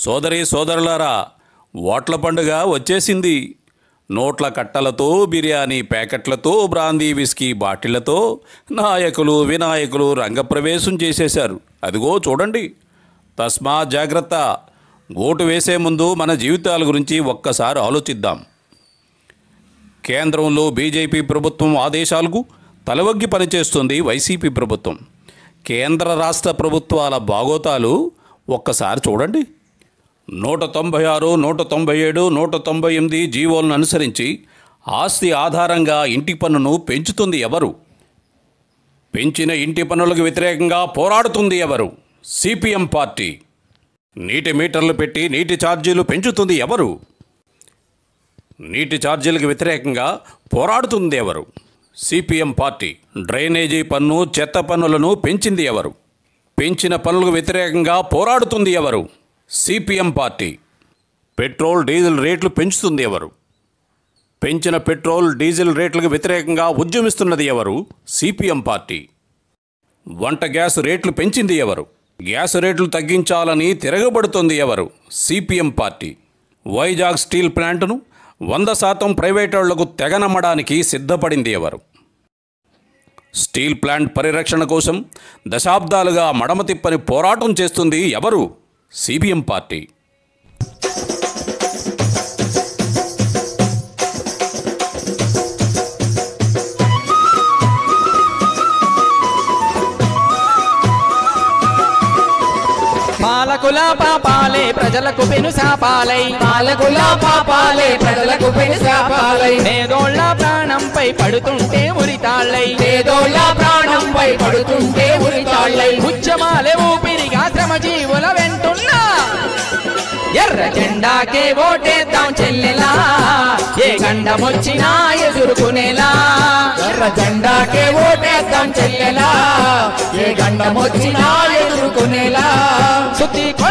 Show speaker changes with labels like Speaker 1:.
Speaker 1: సోదరి సోదరులారా ఓట్ల పండుగ వచ్చేసింది నోట్ల కట్టలతో బిర్యానీ ప్యాకెట్లతో బ్రాందీ విస్కీ బాటిళ్లతో నాయకులు వినాయకులు రంగప్రవేశం చేసేశారు అదిగో చూడండి తస్మా జాగ్రత్త ఓటు వేసే ముందు మన జీవితాల గురించి ఒక్కసారి ఆలోచిద్దాం కేంద్రంలో బీజేపీ ప్రభుత్వం ఆదేశాలకు తలవగ్గి పనిచేస్తుంది వైసీపీ ప్రభుత్వం కేంద్ర రాష్ట్ర ప్రభుత్వాల బాగోతాలు ఒక్కసారి చూడండి నూట తొంభై ఆరు నూట తొంభై ఏడు నూట తొంభై ఎనిమిది జీవోలను అనుసరించి ఆస్తి ఆధారంగా ఇంటి పన్నును పెంచుతుంది ఎవరు పెంచిన ఇంటి పన్నులకు వ్యతిరేకంగా పోరాడుతుంది ఎవరు సిపిఎం పార్టీ నీటి మీటర్లు పెట్టి నీటి ఛార్జీలు పెంచుతుంది ఎవరు నీటి ఛార్జీలకు వ్యతిరేకంగా పోరాడుతుంది ఎవరు సిపిఎం పార్టీ డ్రైనేజీ పన్ను చెత్త పన్నులను పెంచింది ఎవరు పెంచిన పన్నులకు వ్యతిరేకంగా పోరాడుతుంది ఎవరు సిపిఎం పార్టీ పెట్రోల్ డీజిల్ రేట్లు పెంచుతుంది ఎవరు పెంచిన పెట్రోల్ డీజిల్ రేట్లకు వ్యతిరేకంగా ఉద్యమిస్తున్నది ఎవరు సిపిఎం పార్టీ వంట గ్యాస్ రేట్లు పెంచింది ఎవరు గ్యాస్ రేట్లు తగ్గించాలని తిరగబడుతుంది ఎవరు సిపిఎం పార్టీ వైజాగ్ స్టీల్ ప్లాంట్ను వంద శాతం ప్రైవేటోళ్లకు తెగనమ్మడానికి సిద్ధపడింది ఎవరు స్టీల్ ప్లాంట్ పరిరక్షణ కోసం దశాబ్దాలుగా మడమ తిప్పని పోరాటం చేస్తుంది ఎవరు సిపిఎం పార్టీ
Speaker 2: పాలకుల పాపాలే ప్రజలకు పెను శాపాలై
Speaker 3: పాలకుల పాపాలే ప్రజలకు పెను శాపాలై
Speaker 2: పేదోళ్ళ ప్రాణంపై పడుతుంటే ఉరితాళ్ళై
Speaker 3: పేదోళ్ళ ప్రాణంపై పడుతుంటే ఉరితాళ్ళై
Speaker 2: ఉద్యమాలే ఊపిరిగా శ్రమజీవుల వెంటున్నా ఎర్ర జెండాకే ఓటేద్దాం చెల్లెలా ఏ గండమొచ్చినా ఎదుర్కొనేలా
Speaker 3: ఎర్ర జెండాకే ఓటేద్దాం చెల్లెలా ఏ గండం వచ్చినా ఎదుర్కొనేలా
Speaker 2: శుద్ధి